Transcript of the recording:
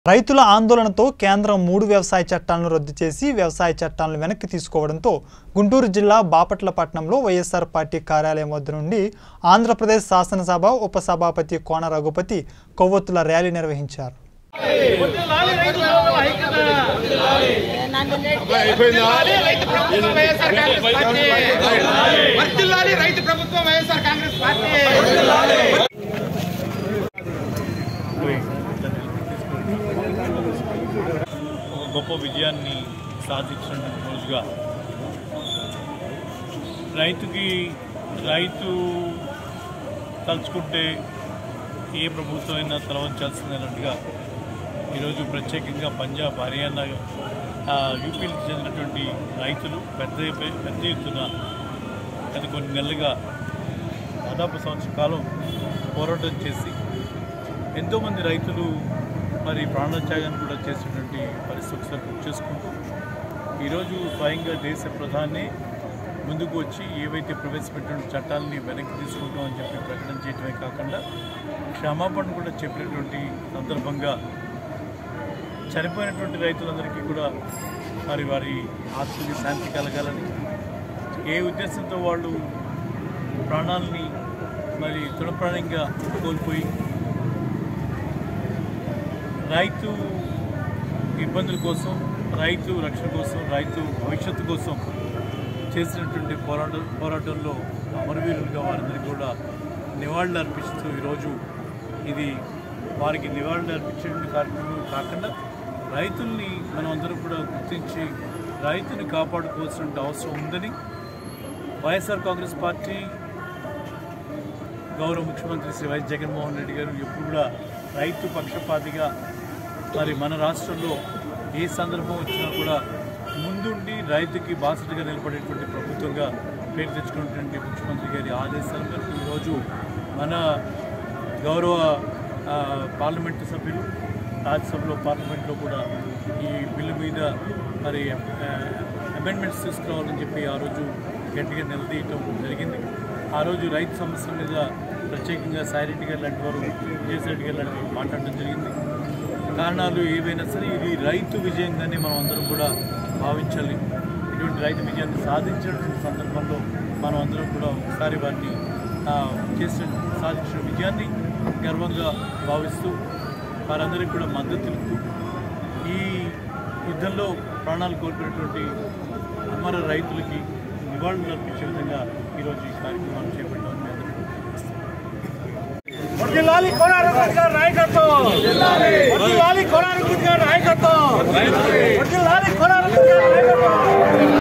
రైతుల ఆందోళనతో కేంద్రం మూడు వ్యవసాయ చట్టాలను రద్దు చేసి వ్యవసాయ చట్టాలను వెనక్కి తీసుకోవడంతో గుంటూరు జిల్లా బాపట్ల పట్టణంలో వైఎస్ఆర్ పార్టీ కార్యాలయం వద్ద నుండి ఆంధ్రప్రదేశ్ శాసనసభ ఉపసభాపతి కోన రఘుపతి కొవ్వొత్తుల ర్యాలీ నిర్వహించారు వర్ధిల్లాలి రైతు ప్రభుత్వం వైఎస్ఆర్ కాంగ్రెస్ పార్టీ వర్ధిల్లాలి రైతు ప్రభుత్వం వైఎస్ఆర్ కాంగ్రెస్ పార్టీ ఒక గొప్ప విజయాన్ని సాధించిన రోజుగా రైతుకి రైతు తలుచుకుంటే ఏ ప్రభుత్వం అయినా తలవంచాల్సింది అన్నట్టుగా ఈరోజు ప్రత్యేకంగా పంజాబ్ హర్యానా ఆ, యూపీలకు చెందినటువంటి రైతులు పెద్ద పెద్ద ఎత్తున గత కొన్ని నెలలుగా దాదాపు సంవత్సర కాలం పోరాటం చేసి ఎంతోమంది రైతులు మరి ప్రాణత్యాగాన్ని కూడా చేసినటువంటి పరిస్థితి ఒకసారి గుర్తు చేసుకుంటూ ఈరోజు స్వయంగా దేశ ప్రధాని ముందుకు వచ్చి ఏవైతే ప్రవేశపెట్టిన చట్టాలని వెనక్కి తీసుకుంటామని చెప్పి ప్రకటన చేయడమే కాకుండా క్షమాపణ కూడా చెప్పినటువంటి సందర్భంగా చనిపోయినటువంటి రైతులందరికీ కూడా మరి వారి ఆత్మకి శాంతి కలగాలని ఏ ఉద్దేశంతో వాళ్ళు ప్రాణాలని మరి తృణప్రాణంగా కోల్పోయి రైతు ఇబ్బందుల కోసం రైతు రక్షణ కోసం రైతు భవిష్యత్తు కోసం చేసినటువంటి పోరాట పోరాటంలో అమరవీరులుగా వారందరికీ కూడా నివాళులు అర్పిస్తూ ఈరోజు ఇది వారికి నివాళులు అర్పించే కార్యక్రమం కాకుండా రైతుల్ని మనం అందరం కూడా గుర్తించి రైతుని కాపాడుకోవాల్సిన అవసరం ఉందని వైఎస్ఆర్ కాంగ్రెస్ పార్టీ గౌరవ ముఖ్యమంత్రి శ్రీ వైఎస్ జగన్మోహన్ రెడ్డి గారు ఎప్పుడు కూడా రైతు పక్షపాతిగా మరి మన రాష్ట్రంలో ఏ సందర్భం వచ్చినా కూడా ముందుండి రైతుకి బాసటగా నిలబడేటువంటి ప్రభుత్వంగా పేరు తెచ్చుకున్నటువంటి ముఖ్యమంత్రి గారి ఆదేశాల మేరకు ఈరోజు మన గౌరవ ఆ, పార్లమెంటు సభ్యులు రాజ్యసభలో పార్లమెంట్లో కూడా ఈ బిల్లు మీద మరి అమెండ్మెంట్స్ తీసుకురావాలని చెప్పి ఆ రోజు గట్టిగా నిలదీయటం జరిగింది ఆ రోజు రైతు సమస్యల మీద ప్రత్యేకంగా సాయిరెడ్డి గారు లాంటి వారు విజయసాయి గారు లాంటి వారు మాట్లాడడం జరిగింది కారణాలు ఏవైనా సరే ఇది రైతు విజయంగానే మనం అందరం కూడా భావించాలి ఇటువంటి రైతు విజయాన్ని సాధించినటువంటి సందర్భంలో మనం అందరం కూడా ఒకసారి వారిని ఆ, చేసిన సాధించిన విజయాన్ని గర్వంగా భావిస్తూ వారందరికీ కూడా మద్దతు తెలుపుతూ ఈ యుద్ధంలో ప్రాణాలు కోల్పోయినటువంటి అమర రైతులకి నివాళులు అర్పించే విధంగా ఈరోజు ఈ కార్యక్రమాన్ని చేపట్టామని మీ అందరికీ వర్ధిల్లాలి కోన రఘుపతి గారి నాయకత్వం వర్ధిల్లాలి కోన